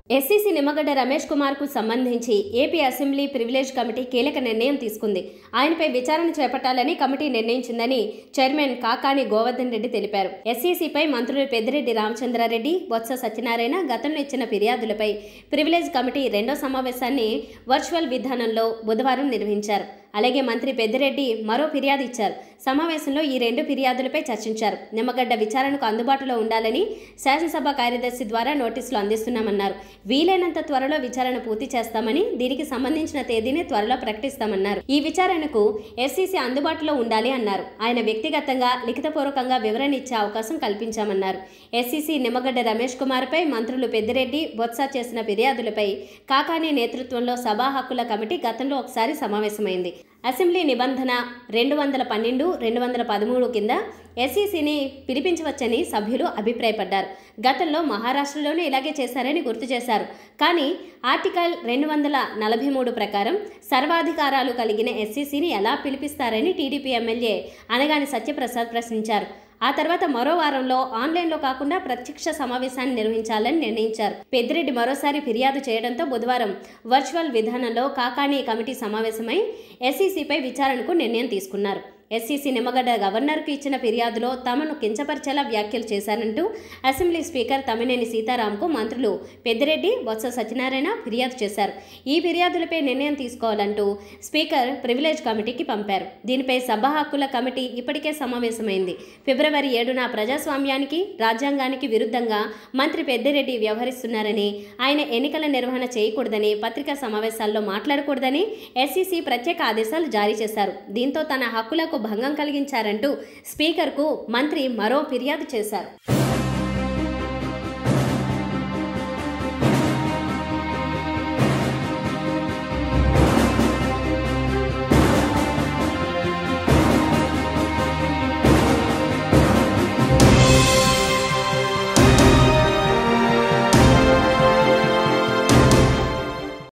ఎస్సీసీ నిమ్మగడ్డ రమేష్ కుమార్ కు సంబంధించి AP assembly privilege committee కీలక నిర్ణయం తీసుకుంది ఆయనపై విచారణ చేపట్టాలని కమిటీ నిర్ణయించిందని చైర్మన్ కాకాని గోవర్ధన్ రెడ్డి తెలిపారు ఎస్సీసీపై మంత్రులు పెద్దిరెడ్డి రామచంద్రారెడ్డి బొత్స సత్యనారాయణ గతంలో ఇచ్చిన ఫిర్యాదులపై ప్రివిలేజ్ కమిటీ రెండో సమావేశాన్ని వర్చువల్ విధానంలో బుధవారం నిర్వహించారు అలాగే మంత్రి పెద్దిరెడ్డి మరో ఫిర్యాదు ఇచ్చారు సమావేశంలో ఈ రెండు ఫిర్యాదులపై చర్చించారు నిమ్మగడ్డ విచారణకు అందుబాటులో ఉండాలని శాసనసభ కార్యదర్శి ద్వారా నోటీసులు అందిస్తున్నామన్నారు వీలైనంత త్వరలో విచారణ పూర్తి చేస్తామని దీనికి సంబంధించిన తేదీని త్వరలో ప్రకటిస్తామన్నారు ఈ విచారణకు ఎస్సీసీ అందుబాటులో ఉండాలి అన్నారు ఆయన వ్యక్తిగతంగా లిఖితపూర్వకంగా వివరణ ఇచ్చే అవకాశం కల్పించామన్నారు ఎస్సీసీ నిమ్మగడ్డ రమేష్ కుమార్పై మంత్రులు పెద్దిరెడ్డి బొత్స చేసిన ఫిర్యాదులపై కాకాని నేతృత్వంలో సభా హక్కుల కమిటీ గతంలో ఒకసారి సమావేశమైంది అసెంబ్లీ నిబంధన రెండు వందల పన్నెండు రెండు వందల పదమూడు కింద ఎస్ఈసిని పిలిపించవచ్చని సభ్యులు అభిప్రాయపడ్డారు గతంలో మహారాష్ట్రలోనే ఇలాగే చేశారని గుర్తు చేశారు కానీ ఆర్టికల్ రెండు వందల నలభై మూడు ప్రకారం సర్వాధికారాలు కలిగిన ఎస్సీసీని ఎలా పిలిపిస్తారని టీడీపీ ఎమ్మెల్యే అనగాని సత్యప్రసాద్ ప్రశ్నించారు ఆ తర్వాత మరో వారంలో ఆన్లైన్లో కాకుండా ప్రత్యక్ష సమావేశాన్ని నిర్వహించాలని నిర్ణయించారు పెద్దిరెడ్డి మరోసారి ఫిర్యాదు చేయడంతో బుధవారం వర్చువల్ విధానంలో కాకాణి కమిటీ సమావేశమై ఎస్ఈసీపై విచారణకు నిర్ణయం తీసుకున్నారు ఎస్సీసీ నిమ్మగడ్డ గవర్నర్కు ఇచ్చిన ఫిర్యాదులో తమను కించపరిచేలా వ్యాఖ్యలు చేశారంటూ అసెంబ్లీ స్పీకర్ తమ్మినేని సీతారాంకు మంత్రులు పెద్దిరెడ్డి బొత్స సత్యనారాయణ ఫిర్యాదు చేశారు ఈ ఫిర్యాదులపై నిర్ణయం తీసుకోవాలంటూ స్పీకర్ ప్రివిలేజ్ కమిటీకి పంపారు దీనిపై సభ హక్కుల కమిటీ ఇప్పటికే సమావేశమైంది ఫిబ్రవరి ఏడున ప్రజాస్వామ్యానికి రాజ్యాంగానికి విరుద్ధంగా మంత్రి పెద్దిరెడ్డి వ్యవహరిస్తున్నారని ఆయన ఎన్నికల నిర్వహణ చేయకూడదని పత్రికా సమావేశాల్లో మాట్లాడకూడదని ఎస్సీసీ ప్రత్యేక ఆదేశాలు జారీ చేశారు దీంతో తన హక్కులకు భంగం కలిగించారంటూ స్పీకర్కు మంత్రి మరో ఫిర్యాదు చేశారు